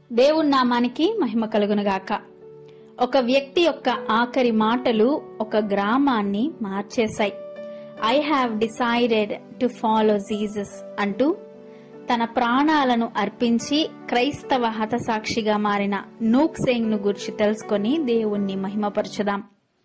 దేవుని నామానికి మహిమ కలుగునుగాక ఒక వ్యక్తి యొక్క ఆఖరి మాటలు ఒక గ్రామాన్ని మార్చేశాయి I have decided to follow Jesus అంటూ తన ప్రాణాలను అర్పించి క్రైస్తవ హతసాక్షిగా మారిన నూక్ సేంగ్ ను గురించి తెలుసుకొని దేవుణ్ణి మహిమపరచుదాం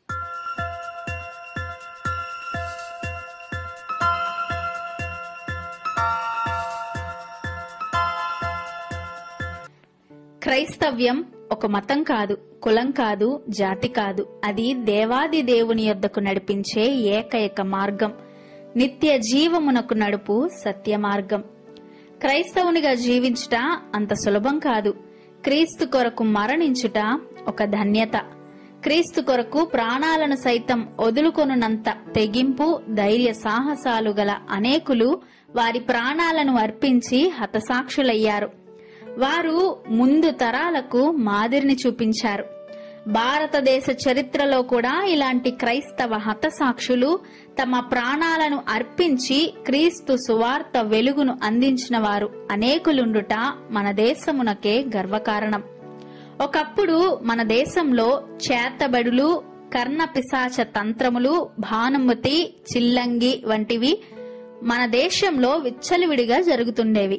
క్రైస్తవ్యం ఒక మతం కాదు కులం కాదు జాతి కాదు అది దేవాది దేవుని యొద్దకు నడిపించే ఏకైక మార్గం నిత్య జీవమునకు నడుపు సత్య మార్గం క్రైస్తవునిగా జీవించుట అంత సులభం కాదు క్రీస్తు కొరకు మరణించుట ఒక ధన్యత క్రీస్తు కొరకు ప్రాణాలను సైతం వదులుకొనునంత తెగింపు ధైర్య సాహసాలు గల అనేకులు వారి ప్రాణాలను అర్పించి హతసాక్షులయ్యారు వారు ముందు తరాలకు మాదిరిని చూపించారు భారతదేశ చరిత్రలో కూడా ఇలాంటి క్రైస్తవ హతసాక్షులు తమ ప్రాణాలను అర్పించి క్రీస్తు సువార్త వెలుగును అందించిన వారు అనేకులుండుట మన దేశమునకే గర్వకారణం ఒకప్పుడు మన దేశంలో చేతబడులు కర్ణ పిశాచ తంత్రములు భానుమతి చిల్లంగి వంటివి మన దేశంలో విచ్చలవిడిగా జరుగుతుండేవి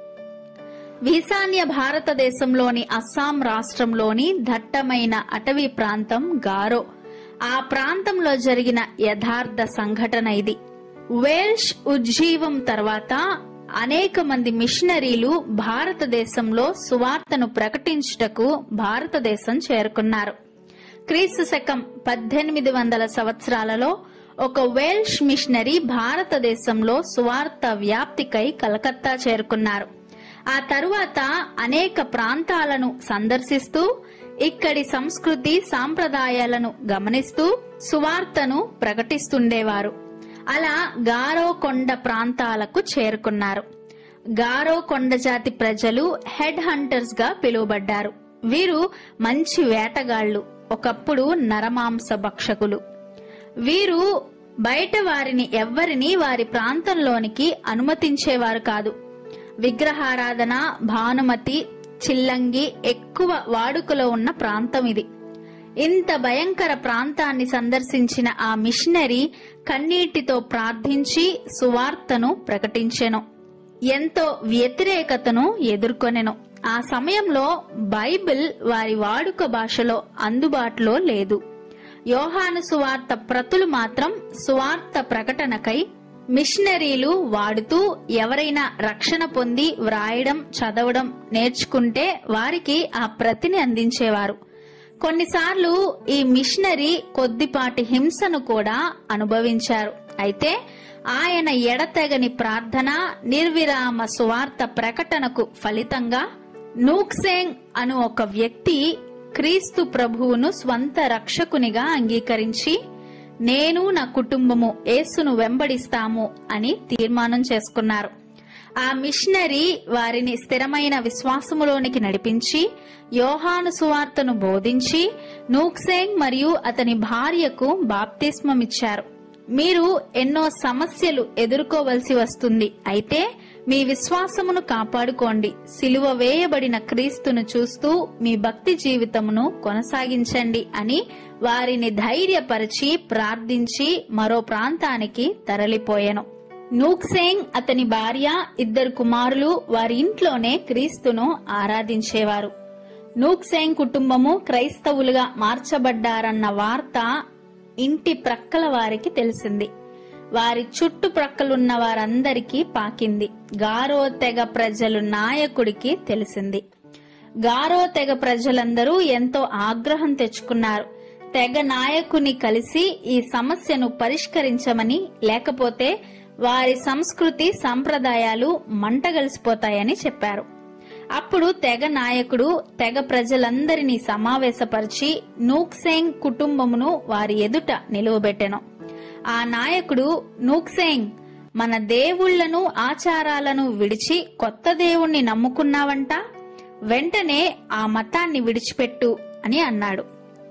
ఈశాన్య భారతదేశంలోని అస్సాం రాష్ట్రంలోని దట్టమైన అటవీ ప్రాంతం గారో ఆ ప్రాంతంలో జరిగిన యథార్థ సంఘటన ఇది వేల్ష్ ఉజ్జీవం తర్వాత అనేక మంది మిషనరీలు భారతదేశంలో సువార్తను ప్రకటించుటకు భారతదేశం చేరుకున్నారు క్రీస్తు శకం పద్దెనిమిది వందల సంవత్సరాలలో ఒక వేల్ష్ మిషనరీ భారతదేశంలో సువార్త వ్యాప్తికై కలకత్తా చేరుకున్నారు ఆ తరువాత అనేక ప్రాంతాలను సందర్శిస్తూ ఇక్కడి సంస్కృతి సాంప్రదాయాలను గమనిస్తూ సువార్తను ప్రకటిస్తుండేవారు అలా గారో కొండ ప్రాంతాలకు చేరుకున్నారు గారో కొండ జాతి ప్రజలు హెడ్ హంటర్స్ గా పిలువబడ్డారు వీరు మంచి వేటగాళ్లు ఒకప్పుడు నరమాంస భక్షకులు వీరు బయట వారిని ఎవ్వరిని వారి ప్రాంతంలోనికి అనుమతించేవారు కాదు విగ్రహారాధన భానుమతి చిల్లంగి ఎక్కువ వాడుకలో ఉన్న ప్రాంతం ఇది ఇంత భయంకర ప్రాంతాన్ని సందర్శించిన ఆ మిషనరీ కన్నీటితో ప్రార్థించి సువార్తను ప్రకటించెను ఎంతో వ్యతిరేకతను ఎదుర్కొనెను ఆ సమయంలో బైబిల్ వారి వాడుక భాషలో అందుబాటులో లేదు యోహాను సువార్త ప్రతులు మాత్రం సువార్త ప్రకటనకై మిషనరీలు వాడుతూ ఎవరైనా రక్షణ పొంది వ్రాయడం చదవడం నేర్చుకుంటే వారికి ఆ ప్రతిని అందించేవారు కొన్నిసార్లు ఈ మిషనరీ కొద్దిపాటి హింసను కూడా అనుభవించారు అయితే ఆయన ఎడతెగని ప్రార్థన నిర్విరామ సువార్త ప్రకటనకు ఫలితంగా నూక్సేంగ్ అను ఒక వ్యక్తి క్రీస్తు ప్రభువును స్వంత రక్షకునిగా అంగీకరించి నేను నా కుటుంబము యేసును వెంబడిస్తాము అని తీర్మానం చేసుకున్నారు ఆ మిషనరీ వారిని స్థిరమైన విశ్వాసములోనికి నడిపించి యోహాను సువార్తను బోధించి నూక్సేంగ్ మరియు అతని భార్యకు బాప్తిస్మమిచ్చారు మీరు ఎన్నో సమస్యలు ఎదుర్కోవలసి వస్తుంది అయితే మీ విశ్వాసమును కాపాడుకోండి సిలువ వేయబడిన క్రీస్తును చూస్తూ మీ భక్తి జీవితమును కొనసాగించండి అని వారిని ధైర్యపరిచి ప్రార్థించి మరో ప్రాంతానికి తరలిపోయెను నూక్సేంగ్ అతని భార్య ఇద్దరు కుమారులు వారి ఇంట్లోనే క్రీస్తును ఆరాధించేవారు నూక్సేంగ్ కుటుంబము క్రైస్తవులుగా మార్చబడ్డారన్న వార్త ఇంటి ప్రక్కల వారికి తెలిసింది వారి చుట్టుప్రక్కలున్న వారందరికీ పాకింది గారో తెగ ప్రజలు నాయకుడికి తెలిసింది గారో తెగ ప్రజలందరూ ఎంతో ఆగ్రహం తెచ్చుకున్నారు తెగ నాయకుని కలిసి ఈ సమస్యను పరిష్కరించమని లేకపోతే వారి సంస్కృతి సంప్రదాయాలు మంటగలిసిపోతాయని చెప్పారు అప్పుడు తెగ నాయకుడు తెగ ప్రజలందరినీ సమావేశపరిచి నూక్సేంగ్ కుటుంబమును వారి ఎదుట నిలువబెట్టెను ఆ నాయకుడు నూక్సేంగ్ మన దేవుళ్లను ఆచారాలను విడిచి కొత్త దేవుణ్ణి నమ్ముకున్నావంట వెంటనే ఆ మతాన్ని విడిచిపెట్టు అని అన్నాడు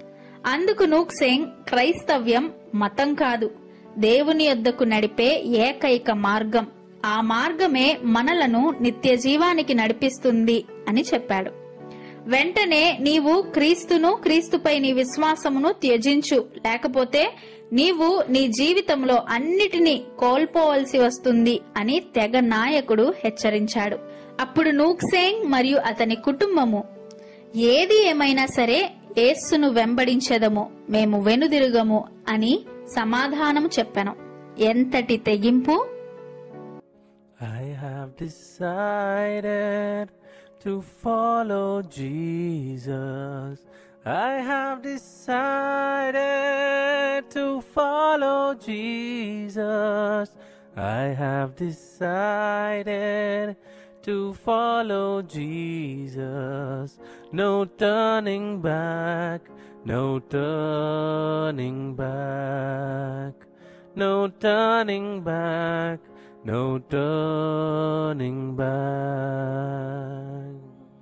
అందుకు నూక్సేంగ్ క్రైస్తవ్యం మతం కాదు దేవుని యొద్దకు నడిపే ఏకైక మార్గం ఆ మార్గమే మనలను నిత్య జీవానికి నడిపిస్తుంది అని చెప్పాడు వెంటనే నీవు క్రీస్తును క్రీస్తుపై నీ విశ్వాసమును త్యజించు లేకపోతే నీవు నీ జీవితంలో అన్నిటినీ కోల్పోవలసి వస్తుంది అని తెగ నాయకుడు హెచ్చరించాడు అప్పుడు నూక్సేంగ్ మరియు అతని కుటుంబము ఏది ఏమైనా సరే యేస్సును వెంబడించెదము మేము వెనుదిరుగము అని సమాధానము చెప్పెను ఎంతటి తెగింపు I have decided to follow Jesus. I have decided to follow Jesus. I have decided to follow Jesus. No turning back, no turning back, no turning back, no turning back.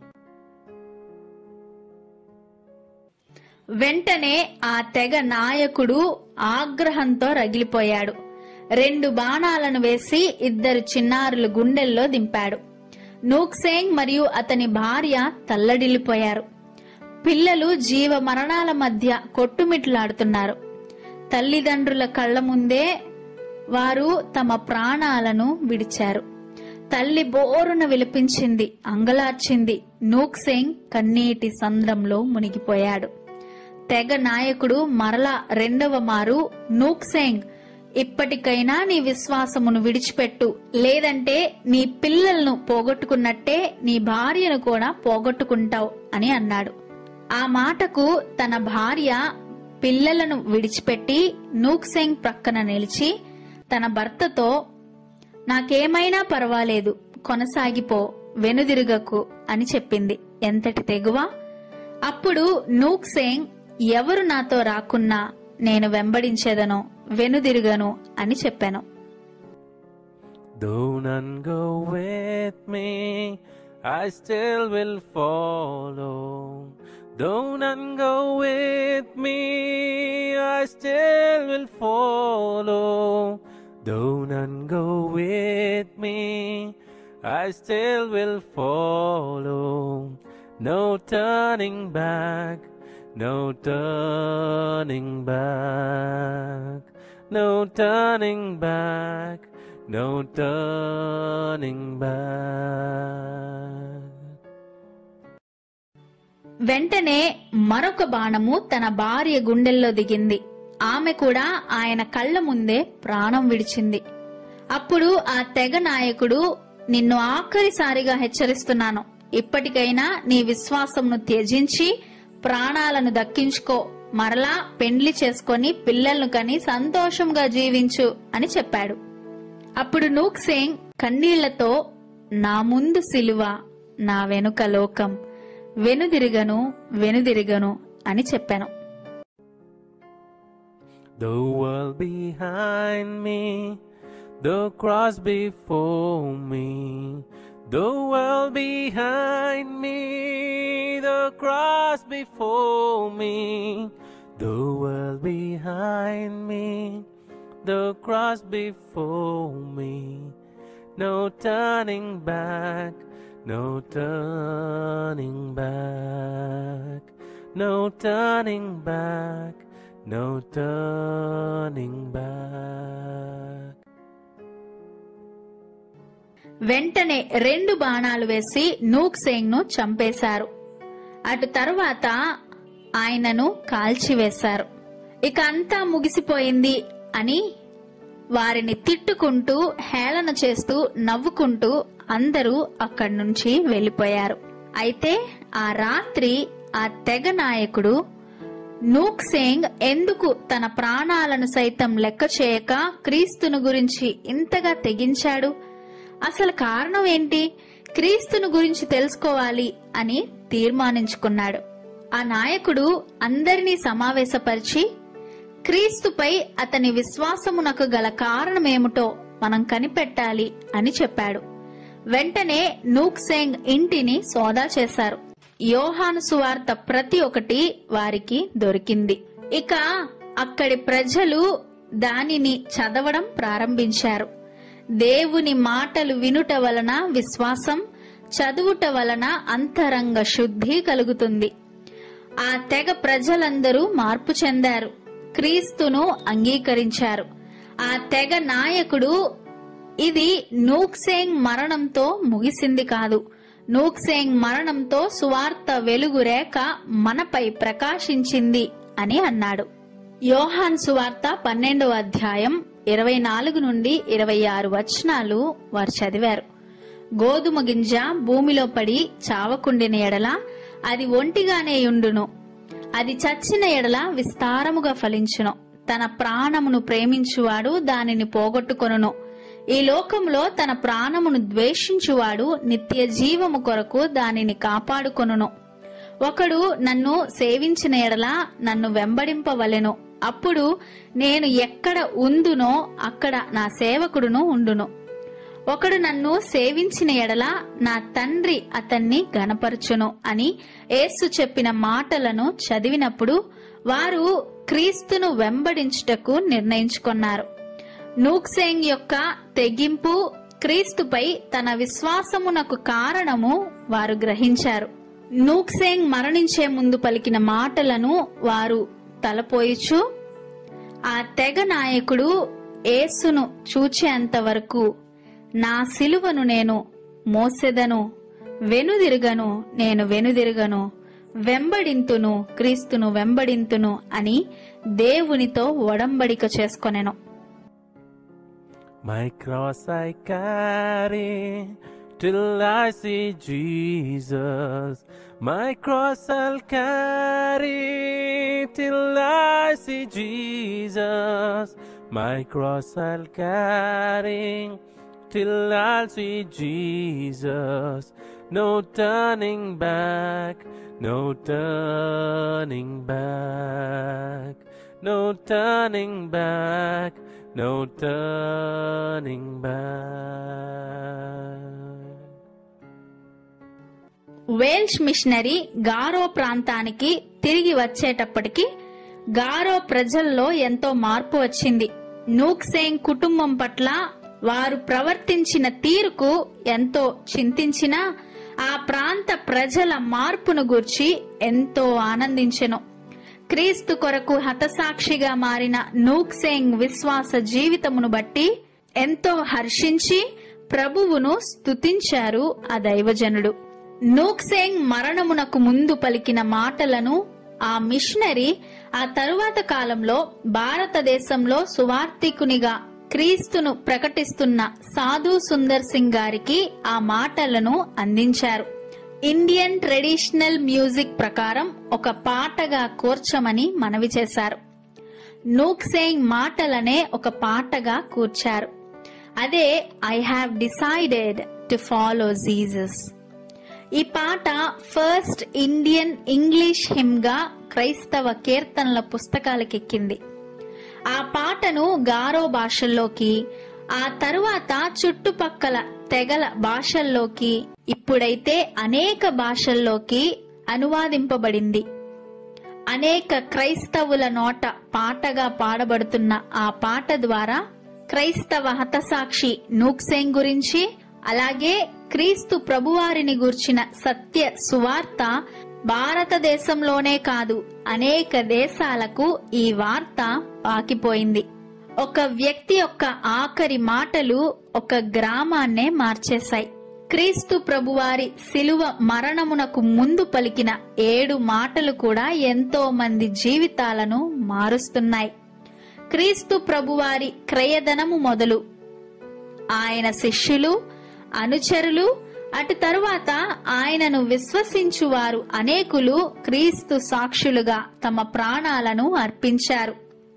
వెంటనే ఆ తెగ నాయకుడు ఆగ్రహంతో రగిలిపోయాడు రెండు బాణాలను వేసి ఇద్దరు చిన్నారులు గుండెల్లో దింపాడు నూక్సేంగ్ మరియు అతని భార్య తల్లడిల్లిపోయారు పిల్లలు జీవ మరణాల మధ్య కొట్టుమిట్లాడుతున్నారు తల్లిదండ్రుల కళ్ళ ముందే వారు తమ ప్రాణాలను విడిచారు తల్లి బోరున విలపించింది అంగలార్చింది నూక్సేంగ్ కన్నీటి సంద్రంలో మునిగిపోయాడు తెగ నాయకుడు మరలా రెండవ మారు నూక్సేంగ్ ఇప్పటికైనా నీ విశ్వాసమును విడిచిపెట్టు లేదంటే నీ పిల్లలను పోగొట్టుకున్నట్టే నీ భార్యను కూడా పోగొట్టుకుంటావు అని అన్నాడు ఆ మాటకు తన భార్య పిల్లలను విడిచిపెట్టి నూక్సేంగ్ ప్రక్కన నిలిచి తన భర్తతో నాకేమైనా పర్వాలేదు కొనసాగిపో వెనుదిరుగకు అని చెప్పింది ఎంతటి తెగువ అప్పుడు నూక్సేంగ్ ఎవరు నాతో రాకున్నా నేను వెంబడించేదను వెనుదిరుగను అని చెప్పాను Though none go with me, I still will follow. Though none go with me, I still will follow. Though none go with me, I still will follow. No turning back, no turning back, no turning back, no turning back. వెంటనే మరొక బాణము తన భార్య గుండెల్లో దిగింది ఆమె కూడా ఆయన కళ్ళ ముందే ప్రాణం విడిచింది అప్పుడు ఆ తెగ నాయకుడు నిన్ను ఆఖరిసారిగా హెచ్చరిస్తున్నాను ఇప్పటికైనా నీ విశ్వాసంను త్యజించి ప్రాణాలను దక్కించుకో మరలా పెండ్లి చేసుకొని పిల్లలను కని సంతోషంగా జీవించు అని చెప్పాడు అప్పుడు నూక్ సింగ్ కన్నీళ్లతో నా ముందు సిలువ నా వెనుక లోకం వెనుదిరిగను వెనుదిరిగను అని చెప్పాను The world behind me, the cross before me. The world behind me, the cross before me. The world behind me, the cross before me. No turning back, no turning back, no turning back, no turning back. వెంటనే రెండు బాణాలు వేసి nook సేంగ్ ను చంపేశారు అటు తరువాత ఆయనను కాల్చివేశారు ఇక అంతా ముగిసిపోయింది అని వారిని తిట్టుకుంటూ హేళన చేస్తూ నవ్వుకుంటూ అందరూ అక్కడి నుంచి వెళ్లిపోయారు అయితే ఆ రాత్రి ఆ తెగ నాయకుడు నూక్ సేంగ్ ఎందుకు తన ప్రాణాలను సైతం లెక్క చేయక క్రీస్తును గురించి ఇంతగా తెగించాడు అసలు కారణం ఏంటి క్రీస్తును గురించి తెలుసుకోవాలి అని తీర్మానించుకున్నాడు ఆ నాయకుడు అందరినీ సమావేశపరిచి క్రీస్తుపై అతని విశ్వాసమునకు గల కారణమేమిటో మనం కనిపెట్టాలి అని చెప్పాడు వెంటనే నూక్ సేంగ్ ఇంటిని సోదా చేశారు యోహాను సువార్త ప్రతి ఒక్కటి వారికి దొరికింది ఇక అక్కడి ప్రజలు దానిని చదవడం ప్రారంభించారు దేవుని మాటలు వినుట వలన విశ్వాసం చదువుట వలన అంతరంగ శుద్ధి కలుగుతుంది ఆ తెగ ప్రజలందరూ మార్పు చెందారు క్రీస్తును అంగీకరించారు ఆ తెగ నాయకుడు ఇది నూక్సేంగ్ మరణంతో ముగిసింది కాదు నూక్సేంగ్ మరణంతో సువార్త వెలుగు రేఖ మనపై ప్రకాశించింది అని అన్నాడు యోహాన్ సువార్త పన్నెండవ అధ్యాయం ఇరవై నాలుగు నుండి ఇరవై ఆరు వచనాలు వారు చదివారు గోధుమ గింజ భూమిలో పడి చావకుండిన ఎడల అది ఒంటిగానే యుండును అది చచ్చిన ఎడల విస్తారముగా ఫలించును తన ప్రాణమును ప్రేమించువాడు దానిని పోగొట్టుకొనును ఈ లోకంలో తన ప్రాణమును ద్వేషించువాడు నిత్య జీవము కొరకు దానిని కాపాడుకొనును ఒకడు నన్ను సేవించిన ఎడల నన్ను వెంబడింపవలెను అప్పుడు నేను ఎక్కడ ఉందునో అక్కడ నా సేవకుడును ఉండును ఒకడు నన్ను సేవించిన ఎడల నా తండ్రి అతన్ని గనపరచును అని యేసు చెప్పిన మాటలను చదివినప్పుడు వారు క్రీస్తును వెంబడించుటకు నిర్ణయించుకున్నారు నూక్సేంగ్ యొక్క తెగింపు క్రీస్తుపై తన విశ్వాసమునకు కారణము వారు గ్రహించారు నూక్సేంగ్ మరణించే ముందు పలికిన మాటలను వారు తలపోయిచు ఆ తెగ నాయకుడు యేసును చూచేంత వరకు నా సిలువను నేను మోసెదను వెనుదిరగను నేను వెనుదిరగను వెంబడింతును క్రీస్తును వెంబడింతును అని దేవునితో ఒడంబడిక చేసుకొనెను My cross I carry till I see Jesus. My cross I'll carry till I see Jesus. My cross I'll carry till I'll see Jesus. No turning back, no turning back, no turning back, no turning back. Welsh missionary Garo ప్రాంతానికి తిరిగి వచ్చేటప్పటికి గారో ప్రజల్లో ఎంతో మార్పు వచ్చింది నూక్సేంగ్ కుటుంబం పట్ల వారు ప్రవర్తించిన తీరుకు ఎంతో చింతించినా ఆ ప్రాంత ప్రజల మార్పును గూర్చి ఎంతో ఆనందించెను క్రీస్తు కొరకు హతసాక్షిగా మారిన నూక్సేంగ్ విశ్వాస జీవితమును బట్టి ఎంతో హర్షించి ప్రభువును స్తుతించారు ఆ దైవజనుడు నూక్సేంగ్ మరణమునకు ముందు పలికిన మాటలను ఆ మిషనరీ ఆ తరువాత కాలంలో భారతదేశంలో సువార్థికునిగా క్రీస్తును ప్రకటిస్తున్న సాధు సుందర్ సింగ్ గారికి ఆ మాటలను అందించారు ఇండియన్ ట్రెడిషనల్ మ్యూజిక్ ప్రకారం ఒక పాటగా కూర్చమని మనవి చేశారు నూక్సేంగ్ మాటలనే ఒక పాటగా కూర్చారు అదే I have decided to follow Jesus ఈ పాట ఫస్ట్ ఇండియన్ ఇంగ్లీష్ హిమ్ గా క్రైస్తవ కీర్తనల పుస్తకాలకెక్కింది ఆ పాటను గారో భాషల్లోకి ఆ తరువాత చుట్టుపక్కల తెగల భాషల్లోకి ఇప్పుడైతే అనేక భాషల్లోకి అనువాదింపబడింది అనేక క్రైస్తవుల నోట పాటగా పాడబడుతున్న ఆ పాట ద్వారా క్రైస్తవ హతసాక్షి నూక్సేంగ్ గురించి అలాగే క్రీస్తు ప్రభువారిని గూర్చిన సత్య సువార్త భారతదేశంలోనే కాదు అనేక దేశాలకు ఈ వార్త పాకిపోయింది ఒక వ్యక్తి యొక్క ఆఖరి మాటలు ఒక గ్రామాన్నే మార్చేశాయి క్రీస్తు ప్రభువారి శిలువ మరణమునకు ముందు పలికిన ఏడు మాటలు కూడా ఎంతో మంది జీవితాలను మారుస్తున్నాయి క్రీస్తు ప్రభువారి క్రయధనము మొదలు ఆయన శిష్యులు అనుచరులు అటు తరువాత ఆయనను విశ్వసించువారు అనేకులు క్రీస్తు సాక్షులుగా తమ ప్రాణాలను అర్పించారు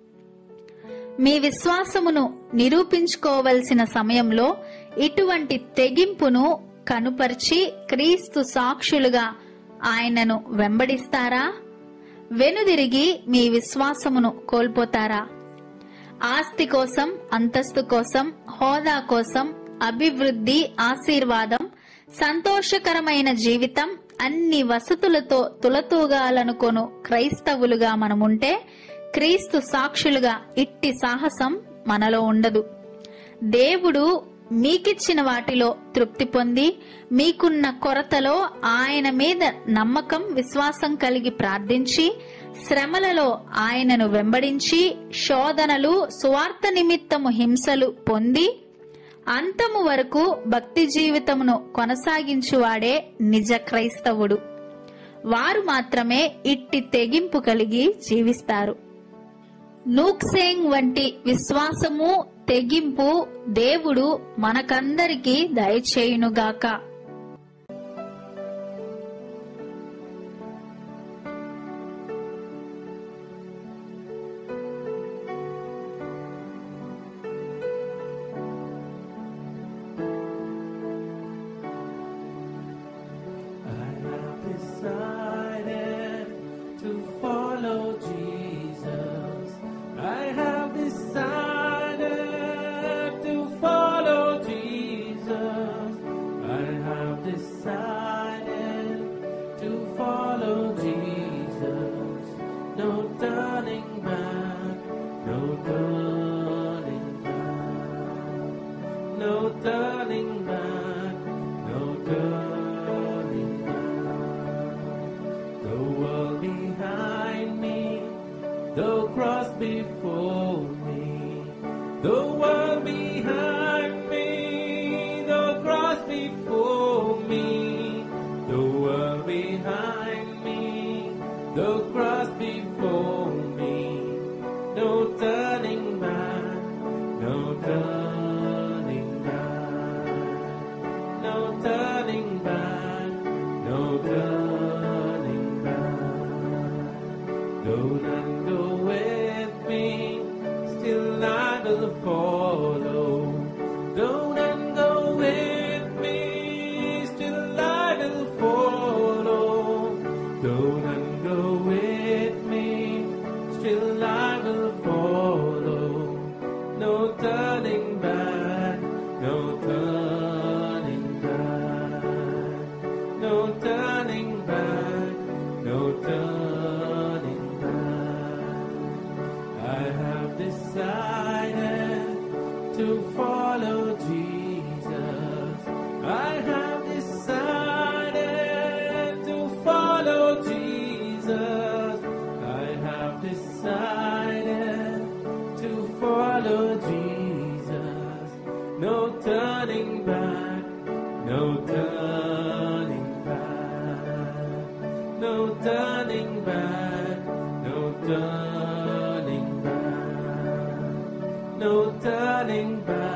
మీ విశ్వాసమును నిరూపించుకోవలసిన సమయంలో ఇటువంటి తెగింపును కనుపరిచి క్రీస్తు సాక్షులుగా ఆయనను వెంబడిస్తారా వెనుదిరిగి మీ విశ్వాసమును కోల్పోతారా ఆస్తి కోసం అంతస్తు కోసం హోదా కోసం అభివృద్ధి ఆశీర్వాదం సంతోషకరమైన జీవితం అన్ని వసతులతో తులతూగాలనుకొను క్రైస్తవులుగా మనముంటే క్రీస్తు సాక్షులుగా ఇట్టి సాహసం మనలో ఉండదు దేవుడు మీకిచ్చిన వాటిలో తృప్తి పొంది మీకున్న కొరతలో ఆయన మీద నమ్మకం విశ్వాసం కలిగి ప్రార్థించి శ్రమలలో ఆయనను వెంబడించి శోధనలు సువార్త నిమిత్తము హింసలు పొంది అంతము వరకు భక్తి జీవితమును కొనసాగించువాడే నిజ క్రైస్తవుడు వారు మాత్రమే ఇట్టి తెగింపు కలిగి జీవిస్తారు నూక్సేంగ్ వంటి విశ్వాసము తెగింపు దేవుడు మనకందరికీ దయచేయునుగాక I have decided to follow Jesus. I have decided to follow Jesus. I have decided to follow Jesus. No turning back, no turning back. No turning back, no turning back. The world behind me, the cross before me. The world behind me, the cross before me. The world behind me, the cross before me. No turning back, no turning back, no turning back, no turning back. Don't and go with me, still I will follow. Don't and go with me, still I will follow. Don't and go with me, still I will follow. No turning back, no turning back, no turning back, no turning back. I have decided to follow Jesus. I have decided to follow Jesus. I have decided to follow Jesus. No turning back, no turning back, no turning back, no turning back, no turning back.